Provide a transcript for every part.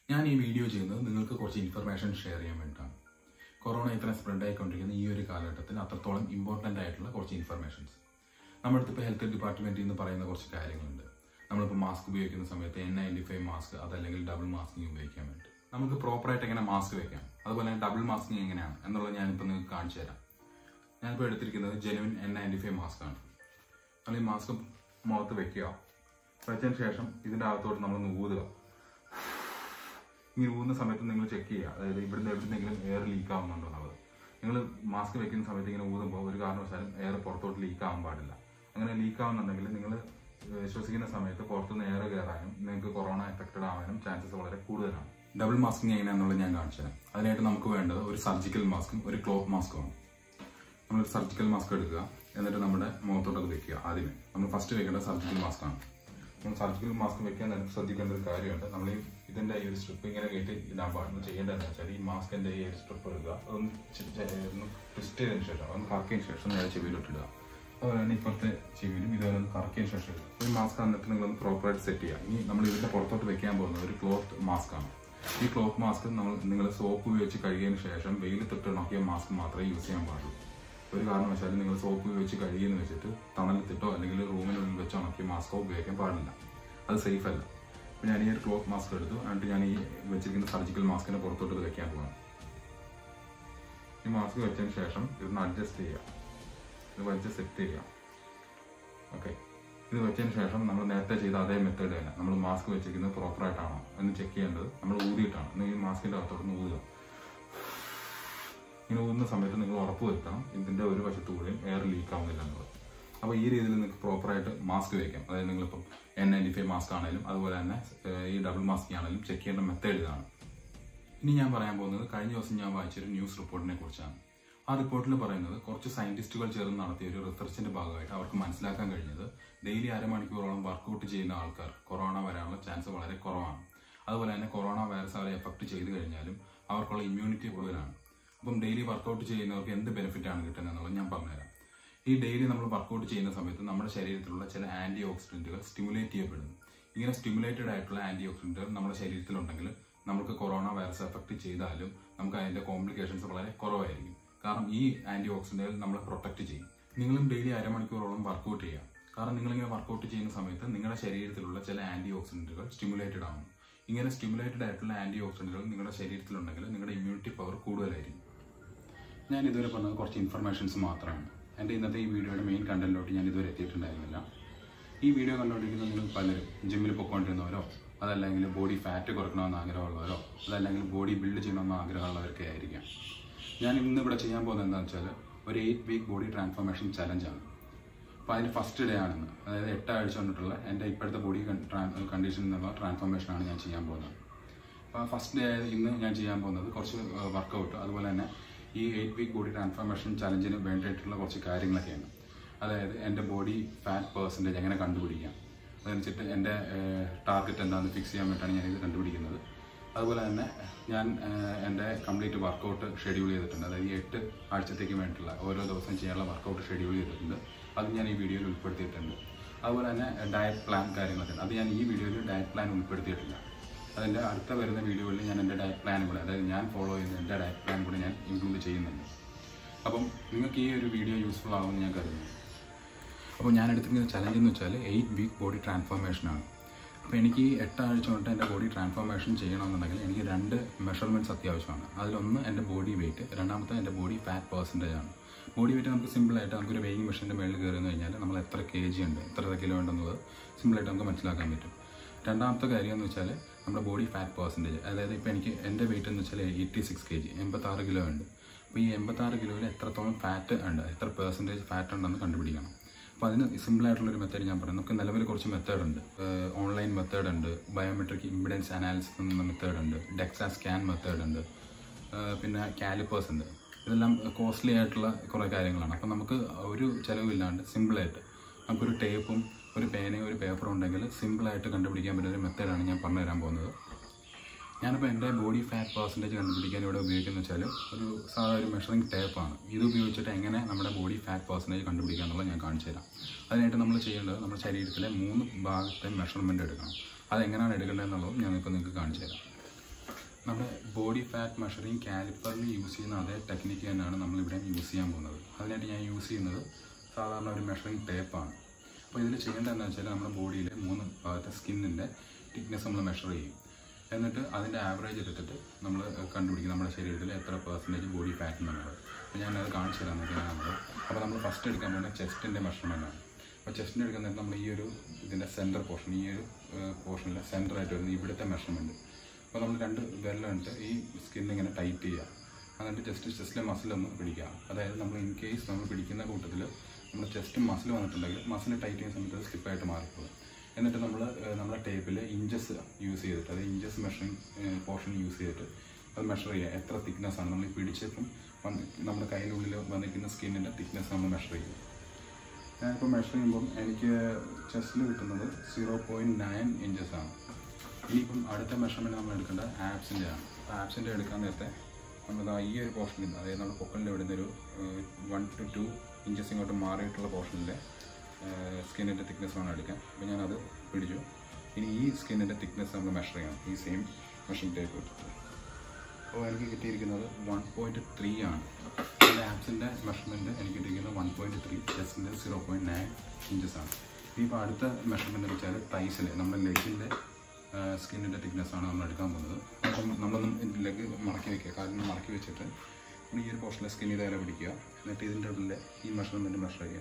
ഞാൻ ഈ വീഡിയോ ചെയ്യുന്നത് നിങ്ങൾക്ക് കുറച്ച് ഇൻഫർമേഷൻ ഷെയർ ചെയ്യാൻ വേണ്ടിയിട്ടാണ് കൊറോണ ഇത്ര സ്പ്രെഡ് ആയിക്കൊണ്ടിരിക്കുന്ന ഈ ഒരു കാലഘട്ടത്തിൽ അത്രത്തോളം ഇമ്പോർട്ടൻ്റ് ആയിട്ടുള്ള കുറച്ച് ഇൻഫർമേഷൻസ് നമ്മുടെ അടുത്ത് ഇപ്പോൾ ഹെൽത്ത് ഡിപ്പാർട്ട്മെൻറ്റിൽ നിന്ന് പറയുന്ന കുറച്ച് കാര്യങ്ങളുണ്ട് നമ്മളിപ്പോൾ മാസ്ക് ഉപയോഗിക്കുന്ന സമയത്ത് എൻ നയൻറ്റി ഫൈവ് മാസ്ക് അതല്ലെങ്കിൽ ഡബിൾ മാസ്കിങ് ഉപയോഗിക്കാൻ വേണ്ടി നമുക്ക് പ്രോപ്പറായിട്ട് എങ്ങനെ മാസ്ക് വെക്കാം അതുപോലെ തന്നെ ഡബിൾ മാസ്കിങ് എങ്ങനെയാണ് എന്നുള്ളത് ഞാനിപ്പോൾ നിങ്ങൾക്ക് കാണിച്ചു തരാം ഞാനിപ്പോൾ എടുത്തിരിക്കുന്നത് genuine N ninety five mask ആണ് നമ്മൾ ഈ മാസ്ക് മുഖത്ത് വെക്കുക വെച്ചതിന് ശേഷം ഇതിൻ്റെ അകത്തോട്ട് നമ്മളൊന്ന് ഊതുക ഇങ്ങനെ ഊതുന്ന സമയത്ത് നിങ്ങൾ ചെക്ക് ചെയ്യുക അതായത് ഇവിടുന്ന് എവിടുന്നെങ്കിലും എയർ ലീക്ക് ആവുന്നുണ്ടോ എന്നുള്ളത് നിങ്ങൾ മാസ്ക് വെക്കുന്ന സമയത്ത് ഇങ്ങനെ ഊതുമ്പോൾ ഒരു കാരണവശാലും എയർ പുറത്തോട്ട് ലീക്ക് ആവാൻ പാടില്ല അങ്ങനെ ലീക്ക് ആവുന്നുണ്ടെങ്കിൽ നിങ്ങൾ ശ്വസിക്കുന്ന സമയത്ത് പുറത്തുനിന്ന് എയർ കയറാനും നിങ്ങൾക്ക് കൊറോണ എഫക്റ്റഡ് ആവാനും ചാൻസസ് വളരെ കൂടുതലാണ് ഡബിൾ മാസ്കിങ് എങ്ങനെയാണെന്നുള്ളത് ഞാൻ കാണിച്ചു തരാം അതിനായിട്ട് നമുക്ക് വേണ്ടത് ഒരു സർജിക്കൽ മാസ്കും ഒരു ക്ലോത്ത് മാസ്കുമാണ് നമ്മളൊരു സർജിക്കൽ മാസ്ക് എടുക്കുക എന്നിട്ട് നമ്മുടെ മുഖത്തോട്ട് അത് വെക്കുക ആദ്യമേ നമ്മൾ ഫസ്റ്റ് വെക്കേണ്ടത് സർജിക്കൽ മാസ്ക് ആണ് നമ്മൾ സർജിക്കൽ മാസ്ക് വെക്കാൻ നേരത്ത് ശ്രദ്ധിക്കേണ്ട ഒരു കാര്യമുണ്ട് നമ്മൾ ഈ ഇതിന്റെ ഈ ഒരു സ്ട്രിപ്പ് ഇങ്ങനെ കയറ്റി ഇടാൻ പാടില്ല ചെയ്യേണ്ടതെന്ന് വെച്ചാൽ ഈ മാസ്കിന്റെ ഈ ഒരു സ്ട്രിപ്പ് എടുക്കുക അതൊന്ന് ചെ- ചെ- ഒന്ന് ട്വിസ്റ്റ് ചെയ്തതിന് ശേഷം അതൊന്ന് കറക്കിയതിന് ശേഷം നേരെ ചെവിയിലോട്ട് ഇടുക അതുപോലെ തന്നെ ഇപ്പോഴത്തെ ചെവിയിലും ഇതുപോലെ ഒന്ന് കറക്കിയതിന് ശേഷം ഇടുക ഈ മാസ്ക് എന്നിട്ട് നിങ്ങളൊന്ന് പ്രോപ്പറായിട്ട് സെറ്റ് ചെയ്യുക ഇനി നമ്മൾ ഇതിന്റെ പുറത്തോട്ട് വെക്കാൻ പോകുന്നത് ഒരു ക്ലോത്ത് മാസ്ക് ആണ് ഈ ക്ലോത്ത് മാസ്ക് നമ്മൾ നിങ്ങൾ സോപ്പ് ഉപയോഗിച്ച് കഴുകിയതിന് ശേഷം വെയിൽ തൊട്ട് ഉണക്കിയ മാസ്ക് മാത്രമേ യൂസ് ചെയ്യാൻ പാടുള്ളൂ ഒരു കാരണവശാലും നിങ്ങൾ സോപ്പ് ഉപയോഗിച്ച് കഴുകിയെന്ന് വെച്ചിട്ട് തണലത്തിട്ടോ അല്ലെങ്കിൽ റൂമിനുള്ളിൽ വെച്ച് ഉണക്കിയ മാസ്കോ ഉപയോഗിക്കാൻ പാടില്ല അത് സേഫ് അല്ല അപ്പോൾ ഞാൻ ഈ ഒരു ക്ലോത്ത് മാസ്ക് എടുത്തു എന്നിട്ട് ഞാൻ ഈ വെച്ചിരിക്കുന്ന സർജിക്കൽ മാസ്കിനെ പുറത്തോട്ട് ഇത് വെക്കാൻ പോകാം ഈ മാസ്ക് വെച്ചതിന് ശേഷം ഇതൊന്ന് അഡ്ജസ്റ്റ് ചെയ്യുക ഇത് വെച്ച് സെറ്റ് ചെയ്യുക ഓക്കെ ഇത് വെച്ചതിന് ശേഷം നമ്മൾ നേരത്തെ ചെയ്ത അതേ മെത്തേഡ് തന്നെ നമ്മൾ മാസ്ക് വെച്ചിരിക്കുന്നത് പ്രോപ്പർ ആയിട്ടാണോ എന്ന് ചെക്ക് ചെയ്യേണ്ടത് നമ്മൾ ഊതിയിട്ടാണ് നിങ്ങൾ ഈ മാസ്കിന്റെ അകത്തോട്ട് ഊതുക ഇങ്ങനെ ഊതുന്ന സമയത്ത് നിങ്ങൾ ഉറപ്പ് വരുത്തണം ഇതിന്റെ ഒരു വശത്തു കൂടെയും എയർ ലീക്ക് ആവുന്നില്ല എന്നുള്ളത് അപ്പോൾ ഈ രീതിയിൽ നിങ്ങൾക്ക് പ്രോപ്പറായിട്ട് മാസ്ക് വെക്കാം അതായത് നിങ്ങളിപ്പം എൻ നയൻറ്റി ഫൈവ് മാസ്ക് ആണെങ്കിലും അതുപോലെ തന്നെ ഏഹ്, ഈ ഡബിൾ മാസ്ക് ആണെങ്കിലും ചെക്ക് ചെയ്യേണ്ട മെത്തേഡ് ഇതാണ് ഇനി ഞാൻ പറയാൻ പോകുന്നത് കഴിഞ്ഞ ദിവസം ഞാൻ വായിച്ചൊരു ന്യൂസ് റിപ്പോർട്ടിനെ കുറിച്ചാണ് ആ റിപ്പോർട്ടിൽ പറയുന്നത് കുറച്ച് സയന്റിസ്റ്റുകൾ ചേർന്ന് നടത്തിയ ഒരു റിസർച്ചിന്റെ ഭാഗമായിട്ട് അവർക്ക് മനസ്സിലാക്കാൻ കഴിഞ്ഞത് ഡെയിലി അരമണിക്കൂറോളം വർക്കൗട്ട് ചെയ്യുന്ന ആൾക്കാർ കൊറോണ വരാനുള്ള ചാൻസ് വളരെ കുറവാണ് അതുപോലെ തന്നെ കൊറോണ വൈറസ് അവരെ എഫക്ട് ചെയ്തു കഴിഞ്ഞാലും അവർക്കുള്ള ഇമ്മ്യൂണിറ്റി കൂടുതലാണ് അപ്പം ഡെയിലി വർക്കൗട്ട് ചെയ്യുന്നവർക്ക് എന്ത് ബെനിഫിറ്റ് ആണ് കിട്ടുന്നത് എന്നുള്ളത് ഞാൻ പറഞ്ഞുതരാം ഈ ഡെയിലി നമ്മൾ വർക്കൗട്ട് ചെയ്യുന്ന സമയത്ത് നമ്മുടെ ശരീരത്തിലുള്ള ചില ആന്റി ഓക്സിഡന്റുകൾ സ്റ്റിമുലേറ്റ് ചെയ്യപ്പെടുന്നു ഇങ്ങനെ സ്റ്റിമുലേറ്റഡ് ആയിട്ടുള്ള ആന്റി ഓക്സിഡന്റുകൾ നമ്മുടെ ശരീരത്തിലുണ്ടെങ്കിൽ നമുക്ക് കൊറോണ വൈറസ് എഫക്ട് ചെയ്താലും നമുക്ക് അതിന്റെ കോംപ്ലിക്കേഷൻസ് വളരെ കുറവായിരിക്കും കാരണം ഈ ആന്റി ഓക്സിഡന്റുകൾ നമ്മളെ പ്രൊട്ടക്ട് ചെയ്യും നിങ്ങളും ഡെയിലി അരമണിക്കൂറോളം വർക്കൗട്ട് ചെയ്യുക കാരണം നിങ്ങളിങ്ങനെ വർക്കൗട്ട് ചെയ്യുന്ന സമയത്ത് നിങ്ങളുടെ ശരീരത്തിലുള്ള ചില ആന്റി ഓക്സിഡന്റുകൾ സ്റ്റിമുലേറ്റഡ് ആവുന്നു ഇങ്ങനെ സ്റ്റിമുലേറ്റഡ് ആയിട്ടുള്ള ആന്റി ഓക്സിഡന്റുകൾ നിങ്ങളുടെ ശരീരത്തിലുണ്ടെങ്കിൽ നിങ്ങളുടെ ഇമ്മ്യൂണിറ്റി പവർ കൂടുതലായിരിക്കും ഞാൻ ഇതുവരെ പറഞ്ഞത് കുറച്ച് ഇൻഫർമേഷൻസ് മാത്രമാണ് എൻ്റെ ഇന്നത്തെ ഈ വീഡിയോയുടെ മെയിൻ കണ്ടന്റിലോട്ട് ഞാൻ ഇതുവരെ എത്തിയിട്ടുണ്ടായിരുന്നില്ല ഈ വീഡിയോ കണ്ടുകൊണ്ടിരിക്കുന്ന നിങ്ങൾ പലരും ജിമ്മിൽ പൊയ്ക്കൊണ്ടിരുന്നവരോ അതല്ലെങ്കിൽ ബോഡി ഫാറ്റ് കുറയ്ക്കണമെന്ന് ആഗ്രഹമുള്ളവരോ അതല്ലെങ്കിൽ ബോഡി ബിൽഡ് ചെയ്യണമെന്ന് ആഗ്രഹമുള്ളവരൊക്കെ ആയിരിക്കാം ഞാൻ ഇന്ന് ഇവിടെ ചെയ്യാൻ പോകുന്നത് എന്താണെന്ന് വെച്ചാൽ ഒരു എയ്റ്റ് വീക്ക് ബോഡി ട്രാൻസ്ഫോർമേഷൻ ചലഞ്ചാണ് അപ്പോൾ അതിന് ഫസ്റ്റ് ഡേ ആണെന്ന് അതായത് എട്ടാഴ്ച കൊണ്ടിട്ടുള്ള എൻ്റെ ഇപ്പോഴത്തെ ബോഡി കണ്ടീഷൻ എന്നുള്ള ട്രാൻസ്ഫോർമേഷനാണ് ഞാൻ ചെയ്യാൻ പോകുന്നത് അപ്പോൾ ഫസ്റ്റ് ഡേ ആയത് ഇന്ന് ഞാൻ ചെയ്യാൻ പോകുന്നത് കുറച്ച് വർക്കൗട്ട് അതുപോലെ തന്നെ ഈ എയ്റ്റ് വീക്ക് ബോഡി ട്രാൻസ്ഫോർമേഷൻ ചലഞ്ചിന് വേണ്ടിയിട്ടുള്ള കുറച്ച് കാര്യങ്ങളൊക്കെയാണ് അതായത് എൻ്റെ ബോഡി ഫാറ്റ് പേഴ്സൻറ്റേജ് എങ്ങനെ കണ്ടുപിടിക്കാം അതനുസരിച്ചിട്ട് എൻ്റെ ടാർഗറ്റ് എന്താണെന്ന് ഫിക്സ് ചെയ്യാൻ വേണ്ടിയിട്ടാണ് ഞാൻ ഇത് കണ്ടുപിടിക്കുന്നത് അതുപോലെ തന്നെ ഞാൻ ഏഹ്, എൻ്റെ കംപ്ലീറ്റ് വർക്കൗട്ട് ഷെഡ്യൂൾ ചെയ്തിട്ടുണ്ട് അതായത് ഈ എട്ട് ആഴ്ചത്തേക്ക് വേണ്ടിയിട്ടുള്ള ഓരോ ദിവസം ചെയ്യാനുള്ള വർക്കൗട്ട് ഷെഡ്യൂൾ ചെയ്തിട്ടുണ്ട് അത് ഞാൻ ഈ വീഡിയോയിൽ ഉൾപ്പെടുത്തിയിട്ടുണ്ട് അതുപോലെ തന്നെ ഡയറ്റ് പ്ലാൻ കാര്യങ്ങളൊക്കെ ഉണ്ട് അത് ഞാൻ ഈ വീഡിയോയിൽ ഡയറ്റ് പ്ലാൻ ഉൾപ്പെടുത്തിയിട്ടില്ല അതിൻ്റെ അടുത്ത വരുന്ന വീഡിയോയിൽ ഞാൻ എൻ്റെ ഡയറ്റ് പ്ലാൻ കൂടെ അതായത് ഞാൻ ഫോളോ ചെയ്യുന്ന എൻ്റെ ഡയറ്റ് പ്ലാൻ കൂടെ ഞാൻ ഇൻക്ലൂഡ് ചെയ്യുന്നുണ്ട് അപ്പം നിങ്ങൾക്ക് ഈ ഒരു വീഡിയോ യൂസ്ഫുൾ ആകുമെന്ന് ഞാൻ കരുതുന്നു അപ്പോൾ ഞാൻ എടുത്തിരിക്കുന്ന ചലഞ്ച് എന്ന് വെച്ചാൽ എയ്റ്റ് വീക്ക് ബോഡി ട്രാൻസ്ഫോർമേഷനാണ് അപ്പോൾ എനിക്ക് ഈ എട്ടാഴ്ച കൊണ്ട് എൻ്റെ ബോഡി ട്രാൻസ്ഫോർമേഷൻ ചെയ്യണമെന്നുണ്ടെങ്കിൽ എനിക്ക് രണ്ട് മെഷർമെൻറ്റ്സ് അത്യാവശ്യമാണ് അതിലൊന്ന് എൻ്റെ ബോഡി വെയിറ്റ് രണ്ടാമത്തെ എൻ്റെ ബോഡി ഫാറ്റ് പെർസെൻറ്റേജ് ആണ് ബോഡി വെയിറ്റ് നമുക്ക് സിമ്പിളായിട്ട് നമുക്കൊരു വെയിങ് മെഷീൻ്റെ മേളിൽ കയറി കഴിഞ്ഞാൽ നമ്മൾ എത്ര കെ ജി ഉണ്ട് എത്ര കിലോ ഉണ്ടെന്നത് സിമ്പിളായിട്ട് നമുക്ക് മനസ്സിലാക്കാൻ പറ്റും രണ്ടാമത്തെ കാര്യം എന്ന് വെച്ചാൽ നമ്മുടെ ബോഡി ഫാറ്റ് പെർസെൻറ്റേജ് അതായത് ഇപ്പോൾ എനിക്ക് എൻ്റെ വെയിറ്റ് എന്ന് വെച്ചാൽ എയ്റ്റി സിക്സ് കെ ജി എൺപത്താറ് കിലോ ഉണ്ട് അപ്പോൾ ഈ എൺപത്താറ് കിലോയിൽ എത്രത്തോളം ഫാറ്റ് ഉണ്ട് എത്ര പെർസെൻറ്റേജ് ഫാറ്റ് ഉണ്ടെന്ന് കണ്ടുപിടിക്കണം അപ്പോൾ അതിന് സിമ്പിളായിട്ടുള്ളൊരു മെത്തേഡ് ഞാൻ പറയാം നമുക്ക് നിലവിൽ കുറച്ച് മെത്തേഡ് ഉണ്ട് ഓൺലൈൻ മെത്തേഡ് ഉണ്ട് ബയോമെട്രിക് ഇമ്പിഡൻസ് അനാലിസിസ് എന്ന മെത്തേഡ് ഉണ്ട് ഡെക്സാ സ്കാൻ മെത്തേഡ് ഉണ്ട് ഏഹ് പിന്നെ കാലിപ്പേഴ്സ് ഉണ്ട് ഇതെല്ലാം കോസ്റ്റ്ലി ആയിട്ടുള്ള കുറേ കാര്യങ്ങളാണ് അപ്പം നമുക്ക് ഒരു ചിലവില്ലാണ്ട് സിമ്പിളായിട്ട് നമുക്കൊരു ടേപ്പും ഒരു പേനയും ഒരു പേപ്പറും ഉണ്ടെങ്കിൽ സിമ്പിളായിട്ട് കണ്ടുപിടിക്കാൻ പറ്റുന്ന ഒരു മെത്തേഡാണ് ഞാൻ പറഞ്ഞു തരാൻ പോകുന്നത് ഞാനിപ്പോൾ എൻ്റെ ബോഡി ഫാറ്റ് പെർസെൻറ്റേജ് കണ്ടുപിടിക്കാൻ ഇവിടെ ഉപയോഗിക്കുന്നത് വെച്ചാൽ ഒരു സാധാ ഒരു മെഷറിംഗ് ടേപ്പാണ് ഇത് ഉപയോഗിച്ചിട്ട് എങ്ങനെ നമ്മുടെ ബോഡി ഫാറ്റ് പെർസെൻറ്റേജ് കണ്ടുപിടിക്കുക എന്നുള്ളത് ഞാൻ കാണിച്ചു തരാം അതിനായിട്ട് നമ്മൾ ചെയ്യേണ്ടത് നമ്മുടെ ശരീരത്തിലെ മൂന്ന് ഭാഗത്തെ മെഷർമെൻറ്റ് എടുക്കണം അതെങ്ങനെയാണ് എടുക്കേണ്ടത് എന്നുള്ളത് ഞാനിപ്പോൾ നിങ്ങൾക്ക് കാണിച്ചു തരാം നമ്മുടെ ബോഡി ഫാറ്റ് മെഷറിങ് കാലിപ്പറിൽ യൂസ് ചെയ്യുന്ന അതേ ടെക്നിക്ക് തന്നെയാണ് നമ്മളിവിടെ യൂസ് ചെയ്യാൻ പോകുന്നത് അതിനായിട്ട് ഞാൻ യൂസ് ചെയ്യുന്നത് സാധാരണ ഒരു മെഷറിങ് ടേപ്പാണ് അപ്പോൾ ഇതിൽ ചെയ്യേണ്ടത് എന്താണെന്ന് വെച്ചാൽ നമ്മുടെ ബോഡിയിലെ മൂന്ന് ഭാഗത്തെ സ്കിന്നിൻ്റെ തിക്നെസ് നമ്മൾ മെഷർ ചെയ്യും എന്നിട്ട് അതിൻ്റെ ആവറേജ് എടുത്തിട്ട് നമ്മൾ കണ്ടുപിടിക്കും നമ്മുടെ ശരീരത്തിൽ എത്ര പെർസെൻറ്റേജ് ബോഡി ഫാറ്റ് എന്നുള്ളത് അപ്പോൾ ഞാനത് കാണിച്ചു തരാം നോക്കിയാൽ നമ്മൾ അപ്പോൾ നമ്മൾ ഫസ്റ്റ് എടുക്കാൻ പോകുന്നത് ചെസ്റ്റിൻ്റെ മെഷർമെൻറ്റാണ് അപ്പോൾ ചെസ്റ്റിൻ്റെ എടുക്കാൻ നേരത്ത് നമ്മൾ ഈ ഒരു ഇതിൻ്റെ സെൻറ്റർ പോർഷൻ ഈ ഒരു പോർഷനിലെ സെൻറ്ററായിട്ട് വരുന്ന ഇവിടുത്തെ മെഷർമെൻറ്റ് അപ്പോൾ നമ്മൾ രണ്ട് വിരലിട്ട് ഈ സ്കിൻ ഇങ്ങനെ ടൈറ്റ് ചെയ്യുക എന്നിട്ട് ജസ്റ്റ് ചെസ്റ്റിലെ മസിലൊന്ന് പിടിക്കുക അതായത് നമ്മൾ ഇൻ കേസ് നമ്മൾ പിടിക്കുന്ന കൂട്ടത്തിൽ നമ്മുടെ ചെസ്റ്റ് മസിൽ വന്നിട്ടുണ്ടെങ്കിൽ മസിൽ ടൈറ്റ് ചെയ്യുന്ന സമയത്ത് സ്ലിപ്പായിട്ട് മാറിപ്പോകും എന്നിട്ട് നമ്മൾ നമ്മുടെ ടേപ്പിൽ ഇഞ്ചസ് യൂസ് ചെയ്തിട്ട് അതായത് ഇഞ്ചസ് മെഷറിങ് പോർഷൻ യൂസ് ചെയ്തിട്ട് അത് മെഷർ ചെയ്യുക എത്ര തിക്നെസ് ആണ് നമ്മൾ ഈ പിടിച്ചപ്പം വന്ന് നമ്മുടെ കയ്യിനുള്ളിൽ വന്നിരിക്കുന്ന സ്കിന്നിൻ്റെ തിക്നെസ് നമ്മൾ മെഷർ ചെയ്യും ഞാനിപ്പോൾ മെഷർ ചെയ്യുമ്പം എനിക്ക് ചെസ്റ്റിൽ കിട്ടുന്നത് സീറോ പോയിൻറ്റ് നയൻ ഇഞ്ചസ് ആണ് ഇനിയിപ്പം അടുത്ത മെഷർമെൻറ്റ് നമ്മൾ എടുക്കേണ്ടത് ആപ്സിൻ്റെ ആണ് അപ്പോൾ ആപ്സിൻ്റെ എടുക്കാൻ നേരത്തെ നമ്മൾ ഈ ഒരു പോർഷനിൽ അതായത് നമ്മുടെ പൊക്കലിൻ്റെ ഇവിടുന്ന് ഒരു വൺ ടു ടു ഇഞ്ചസ് ഇങ്ങോട്ട് മാറിയിട്ടുള്ള പോർഷനിലെ സ്കിന്നിൻ്റെ തിക്നെസ് വേണം എടുക്കാൻ അപ്പോൾ ഞാനത് പിടിച്ചു ഇനി ഈ സ്കിന്നിൻ്റെ തിക്നെസ് നമ്മൾ മെഷർ ചെയ്യണം ഈ സെയിം മെഷറിംഗ് ടേപ്പ് എടുത്തിട്ട് അപ്പോൾ എനിക്ക് കിട്ടിയിരിക്കുന്നത് വൺ പോയിൻറ്റ് ത്രീ ആണ് എൻ്റെ ആപ്സിൻ്റെ മെഷർമെൻറ്റ് എനിക്ക് കിട്ടിയിരിക്കുന്നത് വൺ പോയിൻറ്റ് ത്രീ ചെസ്റ്റിൻ്റെ സീറോ പോയിൻറ്റ് നയൻ ഇഞ്ചസ് ആണ് ഇപ്പോൾ അടുത്ത മെഷർമെൻറ്റ് എന്ന് വെച്ചാൽ ടൈസിൽ നമ്മുടെ ലെഗിൻ്റെ സ്കിന്നിൻ്റെ തിക്നെസ് ആണ് നമ്മൾ എടുക്കാൻ പോകുന്നത് അപ്പം നമ്മളൊന്നും ലെഗ് മടക്കി വെക്കുക കാലിന് മടക്കി വെച്ചിട്ട് നമ്മൾ ഈ ഒരു പോർഷനിലെ സ്കിൻ ഇതേപോലെ പിടിക്കുക എന്നിട്ട് ഇതിൻ്റെ ഉള്ളിലെ ഈ മെഷർമെൻറ്റ് മെഷർ ചെയ്യുക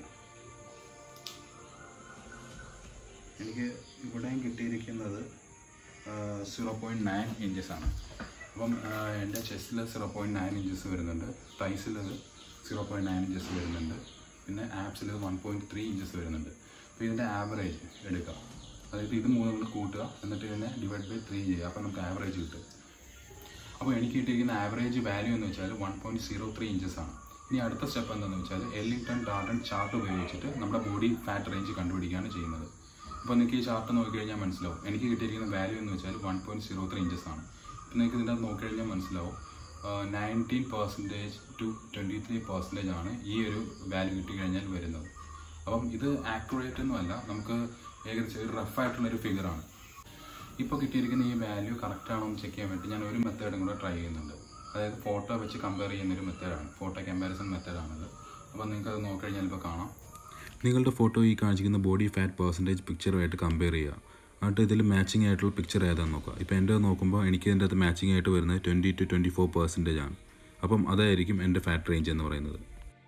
എനിക്ക് ഇവിടെയും കിട്ടിയിരിക്കുന്നത് സീറോ പോയിൻറ്റ് നയൻ ഇഞ്ചസ് ആണ് അപ്പം എൻ്റെ ചെസ്റ്റിൽ സീറോ പോയിൻറ്റ് നയൻ ഇഞ്ചസ് വരുന്നുണ്ട് തൈസിൽ സീറോ പോയിൻറ്റ് നയൻ ഇഞ്ചസ് വരുന്നുണ്ട് പിന്നെ ആപ്സിൽ വൺ പോയിൻറ്റ് ത്രീ ഇഞ്ചസ് വരുന്നുണ്ട് അപ്പോൾ ഇതിൻ്റെ ആവറേജ് എടുക്കുക അതായത് ഇത് മൂന്നും കൂടെ കൂട്ടുക എന്നിട്ട് ഇതിനെ ഡിവൈഡ് ബൈ ത്രീ ചെയ്യുക അപ്പോൾ നമുക്ക് ആവറേജ് കിട്ടും അപ്പോൾ എനിക്ക് കിട്ടിയിരിക്കുന്ന ആവറേജ് വാല്യൂ എന്ന് വെച്ചാൽ one point zero three inches ആണ് ഇനി അടുത്ത സ്റ്റെപ്പ് എന്താണെന്ന് വെച്ചാൽ എല്ലിംഗ്ടൺ ഡാർട്ടൺ ചാർട്ട് ഉപയോഗിച്ചിട്ട് നമ്മുടെ ബോഡി ഫാറ്റ് റേഞ്ച് കണ്ടുപിടിക്കുകയാണ് ചെയ്യുന്നത് അപ്പോൾ നിങ്ങൾക്ക് ഈ ചാർട്ട് നോക്കിക്കഴിഞ്ഞാൽ മനസ്സിലാവും എനിക്ക് കിട്ടിയിരിക്കുന്ന വാല്യൂ എന്ന് വെച്ചാൽ one point zero three inches ആണ് അപ്പോൾ നിങ്ങൾക്ക് ഇതിൻ്റെ നോക്കിക്കഴിഞ്ഞാൽ മനസ്സിലാവും nineteen percentage to twenty three percentage ആണ് ഈ ഒരു വാല്യൂ കിട്ടിക്കഴിഞ്ഞാൽ വരുന്നത് അപ്പം ഇത് ആക്യുറേറ്റ് ഒന്നുമല്ല നമുക്ക് ഏകദേശം ഒരു റഫായിട്ടുള്ള ഒരു ഫിഗറാണ് ഇപ്പോൾ കിട്ടിയിരിക്കുന്ന ഈ വാല്യൂ കറക്റ്റ് ആണോ എന്ന് ചെക്ക് ചെയ്യാൻ വേണ്ടി ഞാൻ ഒരു മെത്തേഡും കൂടെ ട്രൈ ചെയ്യുന്നുണ്ട് അതായത് ഫോട്ടോ വെച്ച് കമ്പയർ ചെയ്യുന്ന ഒരു മെത്തേഡാണ് ഫോട്ടോ കമ്പാരിസൺ മെത്തേഡാണത് അപ്പോൾ നിങ്ങൾക്ക് അത് നോക്കിക്കഴിഞ്ഞാൽ ഇപ്പോൾ കാണാം നിങ്ങളുടെ ഫോട്ടോ ഈ കാണിച്ചിരിക്കുന്ന ബോഡി ഫാറ്റ് പെർസെൻറ്റേജ് പിക്ചറുമായിട്ട് കമ്പയർ ചെയ്യുക എന്നിട്ട് ഇതിൽ മാച്ചിങ് ആയിട്ടുള്ള പിക്ചർ ഏതാണെന്ന് നോക്കുക ഇപ്പോൾ എൻ്റെ നോക്കുമ്പോൾ എനിക്ക് ഇതിൻ്റെ അകത്ത് മാച്ചിങ് ആയിട്ട് വരുന്നത് twenty to twenty four percentage ആണ് അപ്പം അതായിരിക്കും എൻ്റെ ഫാറ്റ് റേഞ്ച് എന്ന് പറയുന്നത്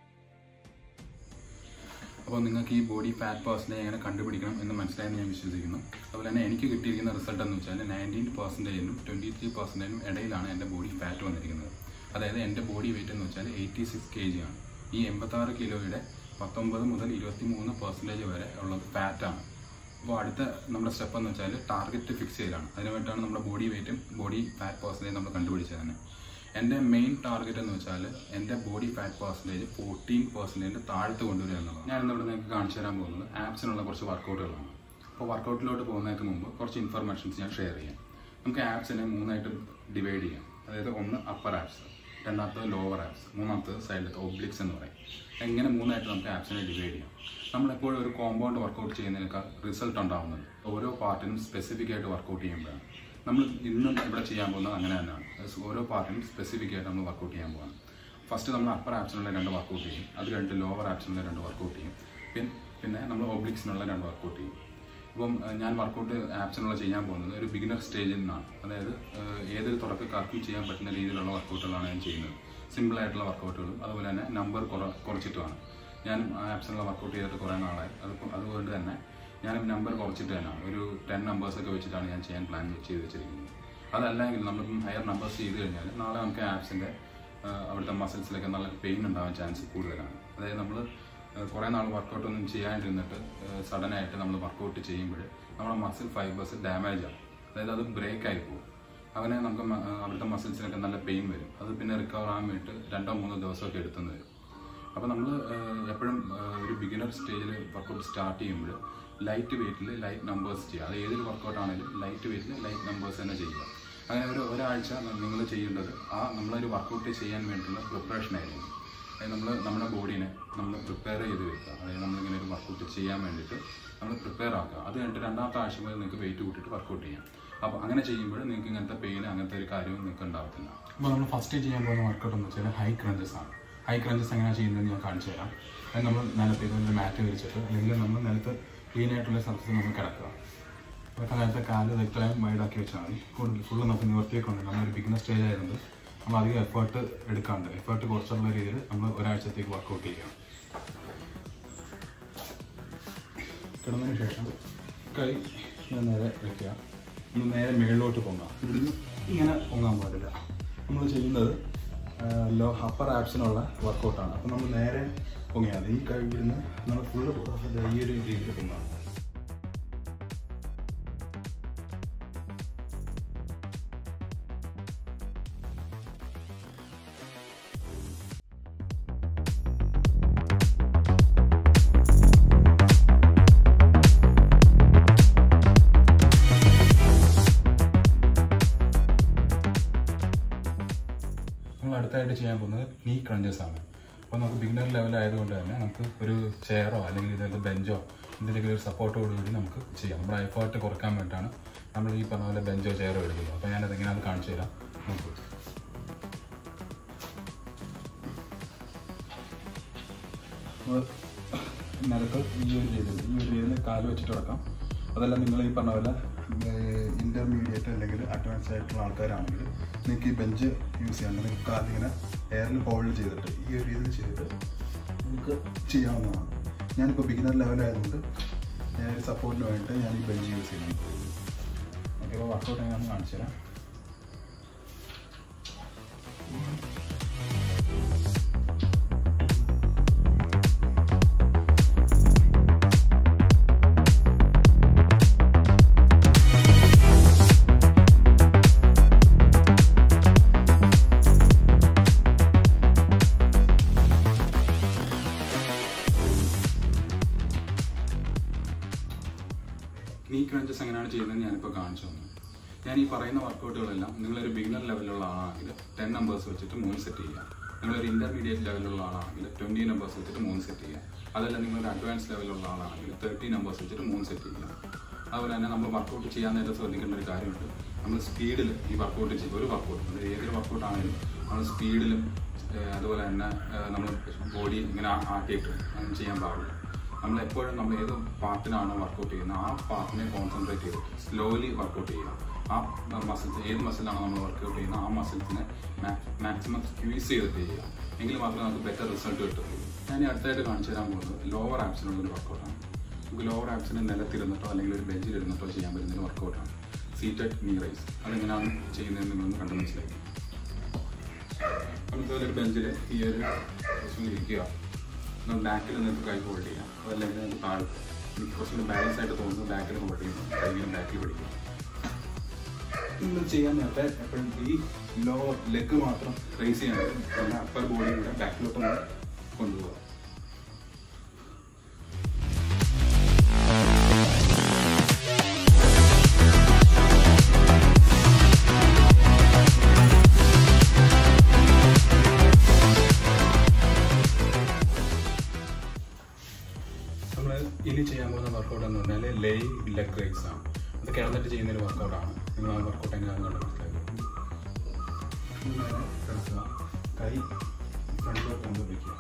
അപ്പോൾ നിങ്ങൾക്ക് ഈ ബോഡി ഫാറ്റ് പെർസെൻറ്റേജ് എങ്ങനെ കണ്ടുപിടിക്കണം എന്ന് മനസ്സിലായെന്ന് ഞാൻ വിശ്വസിക്കുന്നു അതുപോലെ തന്നെ എനിക്ക് കിട്ടിയിരിക്കുന്ന റിസൾട്ട് എന്ന് വെച്ചാൽ നയൻറ്റീൻ പെർസെൻറ്റേജിനും ട്വൻറ്റി ത്രീ പെർസെൻറ്റേജിനും ഇടയിലാണ് എൻ്റെ ബോഡി ഫാറ്റ് വന്നിരിക്കുന്നത് അതായത് എൻ്റെ ബോഡി വെയിറ്റ് എന്ന് വെച്ചാൽ എയ്റ്റി സിക്സ് കെ ജി ആണ് ഈ എൺപത്താറ് കിലോയുടെ പത്തൊമ്പത് മുതൽ ഇരുപത്തി മൂന്ന് പെർസെൻറ്റേജ് വരെ ഉള്ളത് ഫാറ്റാണ് അപ്പോൾ അടുത്ത നമ്മുടെ സ്റ്റെപ്പ് എന്ന് വെച്ചാൽ ടാർഗറ്റ് ഫിക്സ് ചെയ്യലാണ് അതിനുവേണ്ടിയാണ് നമ്മുടെ ബോഡി വെയിറ്റും ബോഡി ഫാറ്റ് പെർസെൻറ്റേജ് നമ്മൾ കണ്ടുപിടിച്ചത് തന്നെ എൻ്റെ മെയിൻ ടാർഗറ്റ് എന്ന് വെച്ചാൽ എൻ്റെ body fat percentage fourteen percentage താഴത്ത് കൊണ്ടുവരിക എന്നുള്ളതാണ് ഞാൻ ഇന്നിവിടെ നിങ്ങൾക്ക് കാണിച്ചു തരാൻ പോകുന്നത് ആപ്സിനുള്ള കുറച്ച് വർക്കൗട്ടുകളാണ് അപ്പോൾ വർക്കൗട്ടിലോട്ട് പോകുന്നതിന് മുമ്പ് കുറച്ച് ഇൻഫർമേഷൻസ് ഞാൻ ഷെയർ ചെയ്യാം നമുക്ക് ആപ്സിനെ മൂന്നായിട്ട് ഡിവൈഡ് ചെയ്യാം അതായത് ഒന്ന് അപ്പർ ആപ്സ് രണ്ടാമത്തത് ലോവർ ആപ്സ് മൂന്നാമത്തത് സൈഡിലത്തെ ഒബ്ലിക്സ് എന്ന് പറയും എങ്ങനെ മൂന്നായിട്ട് നമുക്ക് ആപ്സിനെ ഡിവൈഡ് ചെയ്യാം നമ്മളെപ്പോഴും ഒരു കോമ്പൗണ്ട് വർക്കൗട്ട് ചെയ്യുന്നതിനേക്കാൾ റിസൾട്ട് ഉണ്ടാവുന്നത് ഓരോ പാർട്ടിനും സ്പെസിഫിക് ആയിട്ട് വർക്കൗട്ട് ചെയ്യുമ്പോഴാണ് നമ്മൾ ഇന്നും ഇവിടെ ചെയ്യാൻ പോകുന്നത് അങ്ങനെ തന്നെയാണ് അത് ഓരോ പാർട്ടിനും സ്പെസിഫിക് ആയിട്ട് നമ്മൾ വർക്കൗട്ട് ചെയ്യാൻ പോകാം ഫസ്റ്റ് നമ്മൾ അപ്പർ ആപ്സിനുള്ള രണ്ട് വർക്കൗട്ട് ചെയ്യും അത് രണ്ട് ലോവർ ആപ്സിനുള്ള രണ്ട് വർക്കൗട്ട് ചെയ്യും പിന്നെ പിന്നെ നമ്മൾ ഒബ്ലിക്സിനുള്ള രണ്ട് വർക്കൗട്ട് ചെയ്യും ഇപ്പം ഏഹ്, ഞാൻ വർക്കൗട്ട് ആപ്സിനുള്ള ചെയ്യാൻ പോകുന്നത് ഒരു ബിഗിനർ സ്റ്റേജിൽ നിന്നാണ് അതായത് ഏഹ്, ഏതൊരു തുടക്കക്കാർക്കും ചെയ്യാൻ പറ്റുന്ന രീതിയിലുള്ള വർക്കൗട്ടുകളാണ് ഞാൻ ചെയ്യുന്നത് സിമ്പിൾ ആയിട്ടുള്ള വർക്കൗട്ടുകളും അതുപോലെ തന്നെ നമ്പർ കുറ കുറച്ചിട്ടുമാണ് ഞാൻ ആപ്സിനുള്ള വർക്കൗട്ട് ചെയ്തിട്ട് കുറേ നാളായി അത് അതുകൊണ്ട് തന്നെ ഞാൻ നമ്പർ കുറച്ചിട്ട് തന്നെയാണ് ഒരു ടെൻ നമ്പേഴ്സൊക്കെ വെച്ചിട്ടാണ് ഞാൻ ചെയ്യാൻ പ്ലാൻ ചെയ്ത് വെച്ചിരിക്കുന്നത് അതല്ലെങ്കിൽ നമ്മളിപ്പം ഹയർ നമ്പേഴ്സ് ചെയ്ത് കഴിഞ്ഞാൽ നാളെ നമുക്ക് ആപ്സിൻ്റെ അവിടുത്തെ മസിൽസിലൊക്കെ നല്ല പെയിൻ ഉണ്ടാവാൻ ചാൻസ് കൂടുതലാണ് അതായത് നമ്മൾ കുറേ നാൾ വർക്കൗട്ട് ഒന്നും ചെയ്യാണ്ടിരുന്നിട്ട് സഡൻ ആയിട്ട് നമ്മൾ വർക്കൗട്ട് ചെയ്യുമ്പോൾ നമ്മുടെ മസിൽ ഫൈബേഴ്സ് ഡാമേജ് ആവും അതായത് അത് ബ്രേക്ക് ആയി പോകും അങ്ങനെ നമുക്ക് മ- ആ, അവിടുത്തെ മസിൽസിനൊക്കെ നല്ല പെയിൻ വരും അത് പിന്നെ റിക്കവർ ആകാൻ വേണ്ടിയിട്ട് രണ്ടോ മൂന്നോ ദിവസമൊക്കെ എടുത്തുനിന്ന് വരും അപ്പോൾ നമ്മൾ എപ്പോഴും ഒരു ബിഗിനർ സ്റ്റേജിൽ വർക്കൗട്ട് സ്റ്റാർട്ട് ചെയ്യുമ്പോൾ ലൈറ്റ് വെയിറ്റിൽ ലൈറ്റ് നമ്പേഴ്സ് ചെയ്യുക അത് ഏതൊരു വർക്കൗട്ട് ആണെങ്കിലും ലൈറ്റ് വെയിറ്റിൽ ലൈറ്റ് നമ്പേഴ്സ് തന്നെ ചെയ്യുക അങ്ങനെ ഒരു ഒരാഴ്ച നിങ്ങൾ ചെയ്യേണ്ടത് ആ നമ്മളൊരു വർക്കൗട്ട് ചെയ്യാൻ വേണ്ടിയുള്ള പ്രിപ്പറേഷൻ ആയിരിക്കും അതായത് നമ്മൾ നമ്മുടെ ബോഡീനെ നമ്മൾ പ്രിപ്പയർ ചെയ്ത് വെക്കുക അതായത് നമ്മളിങ്ങനെ ഒരു വർക്കൗട്ട് ചെയ്യാൻ വേണ്ടിയിട്ട് നമ്മൾ പ്രിപ്പയർ ആക്കുക അത് കഴിഞ്ഞിട്ട് രണ്ടാമത്തെ ആഴ്ച മുതൽ നിങ്ങൾക്ക് വെയിറ്റ് കൂട്ടിയിട്ട് വർക്കൗട്ട് ചെയ്യാം അപ്പോൾ അങ്ങനെ ചെയ്യുമ്പോൾ നിങ്ങൾക്ക് ഇങ്ങനത്തെ പെയിൻ അങ്ങനത്തെ ഒരു കാര്യവും നിങ്ങൾക്ക് ഉണ്ടാവത്തില്ല അപ്പോൾ നമ്മൾ ഫസ്റ്റ് ചെയ്യാൻ പോകുന്ന വർക്കൗട്ട് എന്ന് വെച്ചാൽ ഹൈ ക്രഞ്ചസ് ആണ് ഹൈ ക്രഞ്ചസ് എങ്ങനെയാണ് ചെയ്യുന്നത് ഞാൻ കാണിച്ചു തരാം അത് നമ്മൾ നിലത്ത് ഇതൊരു മാറ്റ് വിരിച്ചിട്ട് അല്ലെങ്കിൽ നമ്മൾ നിലത്ത് ക്ലീൻ ആയിട്ടുള്ള സ്ഥലത്ത് നമ്മൾ കിടക്കുക അപ്പോൾ നേരത്തെ കാല് ഇത്രയും വൈഡാക്കി വെച്ചാൽ മതി കൂടുതൽ ഫുള്ള് നമുക്ക് നിവർത്തിയൊക്കെ ഉണ്ട് നമ്മളൊരു ബിഗിനർ സ്റ്റേജ് ആയതുകൊണ്ട് നമ്മൾ അധികം എഫേർട്ട് എടുക്കാണ്ട് എഫേർട്ട് കുറച്ചുള്ള രീതിയിൽ നമ്മൾ ഒരാഴ്ചത്തേക്ക് വർക്കൗട്ട് ചെയ്യാം കിടന്നതിന് ശേഷം കൈ ഇങ്ങനെ നേരെ വെക്കുക നമ്മൾ നേരെ മുകളിലോട്ട് പൊങ്ങാം ഇവിടുന്ന് ഇങ്ങനെ പൊങ്ങാൻ പാടില്ല നമ്മൾ ചെയ്യുന്നത് ലോ അപ്പർ ആപ്സിനുള്ള വർക്കൗട്ടാണ് അപ്പോൾ നമ്മൾ നേരെ പൊങ്ങിയാൽ മതി ഈ കൈ ഇവിടുന്ന് നമ്മൾ ഫുള്ള് ഈ ഒരു രീതിയിൽ പൊങ്ങാം നമ്മൾ അടുത്തായിട്ട് ചെയ്യാൻ പോകുന്നത് നീ ക്രഞ്ചസ് ആണ് അപ്പോൾ നമുക്ക് ബിഗിനർ ലെവൽ ആയതുകൊണ്ട് തന്നെ നമുക്ക് ഒരു ചെയറോ അല്ലെങ്കിൽ ഇതുപോലെ ബെഞ്ചോ എന്തെങ്കിലും ഒരു സപ്പോർട്ടോട് കൂടി നമുക്ക് ചെയ്യാം നമ്മുടെ എഫേർട്ട് കുറക്കാൻ വേണ്ടിയിട്ടാണ് നമ്മൾ ഈ പറഞ്ഞ പോലെ ബെഞ്ചോ ചെയറോ എടുക്കുന്നത് അപ്പോൾ ഞാനത് എങ്ങനെയാണെന്ന് കാണിച്ചു തരാം നോക്കൂ നമ്മൾ നിലത്ത് ഈ ഒരു രീതിയിൽ ഈ ഒരു രീതിയിൽ കാല് വെച്ചിട്ട് കിടക്കാം അതല്ല നിങ്ങൾ ഈ പറഞ്ഞ പോലെ ഇൻ്റർമീഡിയറ്റ് അല്ലെങ്കിൽ അഡ്വാൻസ് ആയിട്ടുള്ള ആൾക്കാരാണെങ്കിൽ നിങ്ങൾക്ക് ഈ ബെഞ്ച് യൂസ് ചെയ്യാൻ നിങ്ങൾക്ക് കാലിങ്ങനെ എയറിൽ ഹോൾഡ് ചെയ്തിട്ട് ഈ ഒരു രീതിയിൽ ചെയ്തിട്ട് നമുക്ക് ചെയ്യാവുന്നതാണ് ഞാനിപ്പോൾ ബിഗിനർ ലെവലായതുകൊണ്ട് ഞാൻ ഒരു സപ്പോർട്ടിന് വേണ്ടിയിട്ട് ഞാൻ ഈ ബെഞ്ച് യൂസ് ചെയ്യുന്നു ഓക്കെ അപ്പോൾ വർക്കൗട്ട് എങ്ങനെയാണെന്ന് കാണിച്ചു തരാം നീ ക്രഞ്ചസ് എങ്ങനെയാണ് ചെയ്യുന്നത് ഞാനിപ്പോൾ കാണിച്ചു തന്നു ഞാൻ ഈ പറയുന്ന വർക്കൗട്ടുകളെല്ലാം നിങ്ങളൊരു ബിഗിനർ ലെവലിലുള്ള ആളാണെങ്കിൽ ടെൻ നമ്പേഴ്സ് വെച്ചിട്ട് മൂന്ന് സെറ്റ് ചെയ്യുക നിങ്ങളൊരു ഇന്റർമീഡിയറ്റ് ലെവലിലുള്ള ആളാണെങ്കിൽ ട്വൻറ്റി നമ്പേഴ്സ് വെച്ചിട്ട് മൂന്ന് സെറ്റ് ചെയ്യുക അതല്ല നിങ്ങളൊരു അഡ്വാൻസ് ലെവലിലുള്ള ആളാണെങ്കിൽ തേർട്ടി നമ്പേഴ്സ് വെച്ചിട്ട് മൂന്ന് സെറ്റ് ചെയ്യുക അതുപോലെ തന്നെ നമ്മൾ വർക്കൗട്ട് ചെയ്യാൻ നേരത്തെ ശ്രദ്ധിക്കേണ്ട ഒരു കാര്യമുണ്ട് നമ്മൾ സ്പീഡിൽ ഈ വർക്കൗട്ട് ചെയ്യും ഒരു വർക്കൗട്ട് നമ്മൾ ഏതൊരു വർക്കൗട്ട് ആണെങ്കിലും നമ്മൾ സ്പീഡിലും അതുപോലെ തന്നെ നമ്മൾ ബോഡി ഇങ്ങനെ ആക്കിയിട്ട് അങ്ങനെ ചെയ്യാൻ പാടില്ല നമ്മൾ എപ്പോഴും നമ്മൾ ഏത് പാർട്ടിനാണോ വർക്കൗട്ട് ചെയ്യുന്നത് ആ പാർട്ടിനെ കോൺസെൻട്രേറ്റ് ചെയ്തിട്ട് സ്ലോലി വർക്കൗട്ട് ചെയ്യുക ആ മസിൽസ് ഏത് മസിലാണോ നമ്മൾ വർക്കൗട്ട് ചെയ്യുന്നത് ആ മസിൽസിനെ മാക്സിമം സ്ക്വീസ് ചെയ്തിട്ട് ചെയ്യുക എങ്കിൽ മാത്രമേ നമുക്ക് ബെറ്റർ റിസൾട്ട് കിട്ടുള്ളൂ ഞാൻ ഈ അടുത്തായിട്ട് കാണിച്ചു തരാൻ പോകുന്നത് ലോവർ ആപ്സിനുള്ള ഒരു വർക്കൗട്ടാണ് നമുക്ക് ലോവർ ആപ്സിന് നിലത്തിരുന്നിട്ടോ അല്ലെങ്കിൽ ഒരു ബെഞ്ചിൽ ഇരുന്നിട്ടോ ചെയ്യാൻ പറ്റുന്ന ഒരു വർക്കൗട്ടാണ് സീറ്റഡ് നീ റൈസ് അതെങ്ങനെയാണ് ചെയ്യുന്നതെന്ന് നിങ്ങളൊന്ന് കണ്ടു മനസ്സിലാക്കി നമുക്ക് ഒരു ബെഞ്ചിൽ ഈ ഒരു പൊസിഷനിൽ ഇരിക്കുക നമ്മൾ ബാക്കിൽ നിങ്ങൾക്ക് കൈ ഹോൾഡ് ചെയ്യാം അതല്ലെങ്കിൽ നമുക്ക് താഴെ കുറച്ചുകൂടി ബാലൻസ് ആയിട്ട് തോന്നുന്നു ബാക്കിൽ ഹോൾഡ് ചെയ്യുന്നു കൈയിലും ബാക്കിൽ പിടിക്കുക നിങ്ങൾ ചെയ്യാൻ നേരത്തെ എപ്പോഴും ഈ ലോ ലെഗ് മാത്രം റേസ് ചെയ്യാൻ പിന്നെ അപ്പർ ബോഡി കൂടെ ബാക്കിലോട്ടൊന്ന് കൊണ്ടുപോകുക നമ്മൾ ഇനി ചെയ്യാൻ പോകുന്ന വർക്കൗട്ട് എന്ന് പറഞ്ഞാൽ ലേ ലെഗ് റേസ് ആണ് അത് കിടന്നിട്ട് ചെയ്യുന്ന ഒരു വർക്കൗട്ടാണ് നിങ്ങൾ ആ വർക്കൗട്ട് എങ്ങനെയാണെന്ന് കണ്ട് മനസ്സിലാക്കുക ഇങ്ങനെ കിടക്കുക കൈ ഫ്രണ്ടിലോട്ട് കൊണ്ട് വയ്ക്കുക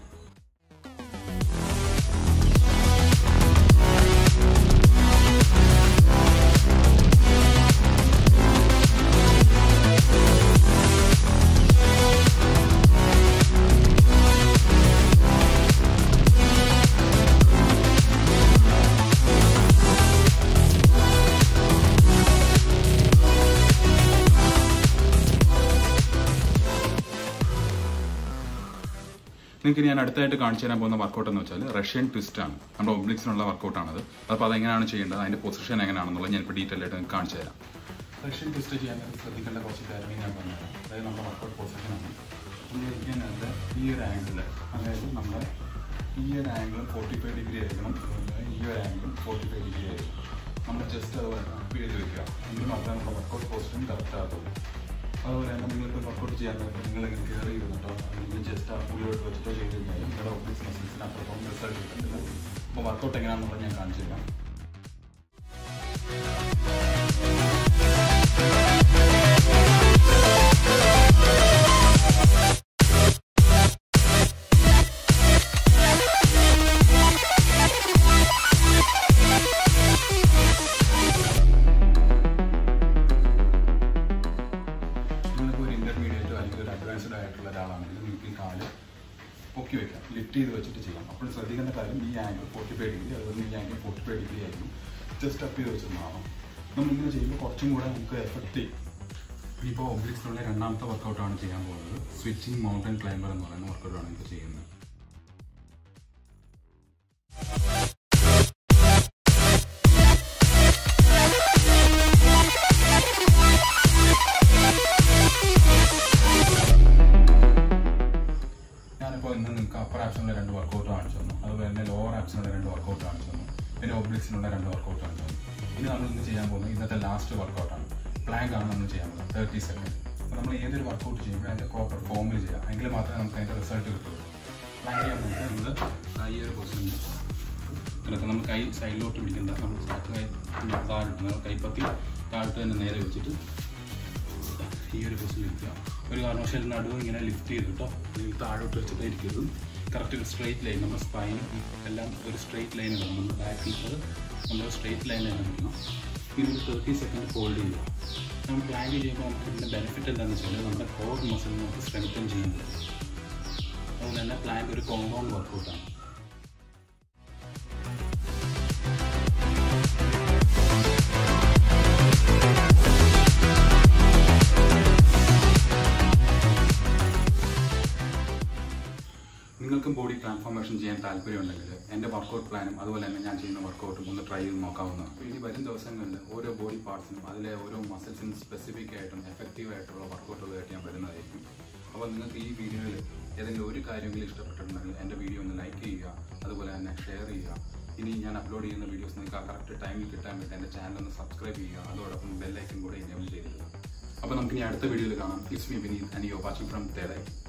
നിങ്ങൾക്ക് ഞാൻ അടുത്തായിട്ട് കാണിച്ചു തരാൻ പോകുന്ന വർക്കൗട്ട് എന്ന് വെച്ചാൽ റഷ്യൻ ട്വിസ്റ്റ് ആണ് നമ്മുടെ ഒബ്ലിക്സിനുള്ള വർക്കൗട്ടാണത് അപ്പോൾ അതെങ്ങനെയാണ് ചെയ്യേണ്ടത് അതിന്റെ പൊസിഷൻ എങ്ങനെയാണെന്നുള്ളത് ഞാൻ ഇപ്പോൾ ഡീറ്റെയിൽ ആയിട്ട് നിങ്ങൾക്ക് കാണിച്ചു തരാം റഷ്യൻ ട്വിസ്റ്റ് ചെയ്യാൻ വേണ്ടി ശ്രദ്ധിക്കേണ്ട കുറച്ച് കാര്യങ്ങൾ ഞാൻ പറഞ്ഞുതരാം അതായത് നമ്മുടെ വർക്കൗട്ട് പൊസിഷനാണ് നമ്മൾ ഇരിക്കാനകത്ത് ഈ ഒരു ആംഗിൾ അതായത് നമ്മുടെ ഈ ഒരു ആംഗിൾ ഫോർട്ടി ഫൈവ് ഡിഗ്രി ആയിരിക്കണം അതുപോലെ ഈ ഒരു ആംഗിൾ ഫോർട്ടി ഫൈവ് ഡിഗ്രി ആയിരിക്കും നമ്മൾ ജസ്റ്റ് അത് അപ്പ് ചെയ്ത് വെക്കുക എങ്കിൽ മാത്രമേ നമ്മുടെ വർക്കൗട്ട് പൊസിഷൻ കറക്റ്റ് ആകത്തുള്ളൂ അതുപോലെ തന്നെ നിങ്ങൾക്ക് വർക്കൗട്ട് ചെയ്യാൻ നേരത്തെ നിങ്ങൾ ഇങ്ങനെ കയറി ഇരുന്നിട്ടോ അല്ലെങ്കിൽ ജസ്റ്റ് ആ പുള്ളിയോട്ട് വെച്ചിട്ടോ ചെയ്ത് കഴിഞ്ഞാൽ നിങ്ങളുടെ ഓഫീസ് മസിൽസിന് അത്രത്തോളം റിസൾട്ട് കിട്ടുന്നില്ല അപ്പോൾ വർക്കൗട്ട് എങ്ങനെയാണെന്നുള്ളത് ഞാൻ കാണിച്ചു തരാം നിങ്ങളിപ്പോൾ ഒരു ഇന്റർമീഡിയറ്റോ അല്ലെങ്കിൽ ഒരു അഡ്വാൻസ്ഡ് ആയിട്ടുള്ള ഒരാളാണെങ്കിൽ നിങ്ങൾക്ക് ഈ കാല് പൊക്കി വെക്കാം ലിഫ്റ്റ് ചെയ്ത് വെച്ചിട്ട് ചെയ്യാം അപ്പോൾ ശ്രദ്ധിക്കേണ്ട കാര്യം ഈ ആംഗിൾ ഫോർട്ടി ഫൈവ് ഡിഗ്രി അതുപോലെ ഈ ആംഗിൾ ഫോർട്ടി ഫൈവ് ഡിഗ്രി ആയിരുന്നു ജസ്റ്റ് അപ്പ് ചെയ്ത് വെച്ചിട്ടുണ്ടാവണം നമ്മൾ ഇങ്ങനെ ചെയ്യുമ്പോൾ കുറച്ചും കൂടെ നമുക്ക് എഫക്റ്റ് ചെയ്യും ഇപ്പോൾ ഒബ്ലിക്സിലുള്ള രണ്ടാമത്തെ വർക്കൗട്ടാണ് ചെയ്യാൻ പോകുന്നത് സ്വിച്ചിങ് മൗണ്ടൻ ക്ലൈംബർ എന്ന് പറയുന്ന വർക്കൗട്ടാണ് ഇപ്പോൾ ചെയ്യുന്നത് ഞാനിപ്പോൾ ഇന്ന് നിങ്ങൾക്ക് അപ്പർ ആപ്സിനുള്ള രണ്ട് വർക്കൗട്ട് കാണിച്ചു തന്നു അതുപോലെ തന്നെ ലോവർ ആപ്സിനുള്ള രണ്ട് വർക്കൗട്ട് കാണിച്ചു തന്നു പിന്നെ ഒബ്ലിക്സിനുള്ള രണ്ട് വർക്കൗട്ട് കാണിച്ചു തന്നു ഇനി നമ്മൾ ഇന്ന് ചെയ്യാൻ പോകുന്നത് ഇന്നത്തെ ലാസ്റ്റ് വർക്കൗട്ടാണ് പ്ലാങ്ക് ആണ് നമ്മൾ ചെയ്യാൻ പോകുന്നത് തേർട്ടി സെക്കൻഡ് അപ്പോൾ നമ്മൾ ഏതൊരു വർക്കൗട്ട് ചെയ്യുമ്പോൾ അതിൻ്റെ പ്രോപ്പർ ഫോമിൽ ചെയ്യാം എങ്കിൽ മാത്രമേ നമുക്ക് അതിൻ്റെ റിസൾട്ട് കിട്ടുള്ളൂ പ്ലാങ്ക് ചെയ്യാൻ പോകുന്നത് നമ്മൾ ഈ ഒരു പൊസിഷൻ എന്നിട്ട് നമ്മൾ കൈ സൈഡിലോട്ട് പിടിക്കണ്ട നമ്മൾ കൈ താഴെ കൈപ്പത്തി താഴത്ത് തന്നെ നേരെ വെച്ചിട്ട് ഈ ഒരു പൊസിഷൻ ഇരിക്കുക ഒരു കാരണവശാലും നടുവ് ഇങ്ങനെ ലിഫ്റ്റ് ചെയ്തിട്ടോ അല്ലെങ്കിൽ താഴോട്ട് വെച്ചിട്ട് ഇരിക്കരുത് കറക്റ്റ് ഒരു സ്ട്രെയിറ്റ് ലൈൻ നമ്മുടെ സ്പൈൻ എല്ലാം ഒരു സ്ട്രെയിറ്റ് ലൈൻ ഇടണം നമ്മൾ ബാക്കിൽ നമ്മൾ സ്ട്രെയിറ്റ് ലൈൻ തന്നെ നിൽക്കണം പിന്നെ ഒരു തേർട്ടി സെക്കൻഡ് ഹോൾഡ് ചെയ്യുക നമ്മൾ പ്ലാങ്ക് ചെയ്യുമ്പോൾ നമുക്ക് ഇതിൻ്റെ ബെനിഫിറ്റ് എന്താണെന്ന് വെച്ചാൽ നമ്മുടെ കോർ മസിൽ നമുക്ക് സ്ട്രെങ്തൻ ചെയ്യാൻ പറ്റും അതുപോലെ തന്നെ പ്ലാങ്ക് ഒരു കോമ്പൗണ്ട് വർക്കൗട്ടാണ് നിങ്ങൾക്കും ബോഡി ട്രാൻസ്ഫോർമേഷൻ ചെയ്യാൻ താല്പര്യമുണ്ടെങ്കിൽ എൻ്റെ വർക്കൗട്ട് പ്ലാനും അതുപോലെ തന്നെ ഞാൻ ചെയ്യുന്ന വർക്കൗട്ടും ഒന്ന് ട്രൈ ചെയ്ത് നോക്കാവുന്നതാണ് അപ്പോൾ ഇനി വരും ദിവസങ്ങളിൽ ഓരോ ബോഡി പാർട്സിനും അതിലെ ഓരോ മസിൽസിനും സ്പെസിഫിക് ആയിട്ടും എഫക്റ്റീവ് ആയിട്ടുള്ള വർക്കൗട്ടുകളായിട്ട് ഞാൻ വരുന്നതായിരിക്കും അപ്പോൾ നിങ്ങൾക്ക് ഈ വീഡിയോയിൽ ഏതെങ്കിലും ഒരു കാര്യമെങ്കിലും ഇഷ്ടപ്പെട്ടിട്ടുണ്ടെങ്കിൽ എൻ്റെ വീഡിയോ ഒന്ന് ലൈക്ക് ചെയ്യുക അതുപോലെ തന്നെ ഷെയർ ചെയ്യുക ഇനി ഞാൻ അപ്ലോഡ് ചെയ്യുന്ന വീഡിയോസ് നിങ്ങൾക്ക് ആ കറക്റ്റ് ടൈമിൽ കിട്ടാൻ വേണ്ടി എൻ്റെ ചാനൽ ഒന്ന് സബ്സ്ക്രൈബ് ചെയ്യുക അതോടൊപ്പം ബെല്ലൈക്കൻ കൂടെ എനേബിൾ ചെയ്തിടുക അപ്പോൾ നമുക്ക് ഇനി അടുത്ത വീഡിയോയിൽ കാണാം it's me Vineeth and you watching from തേടായി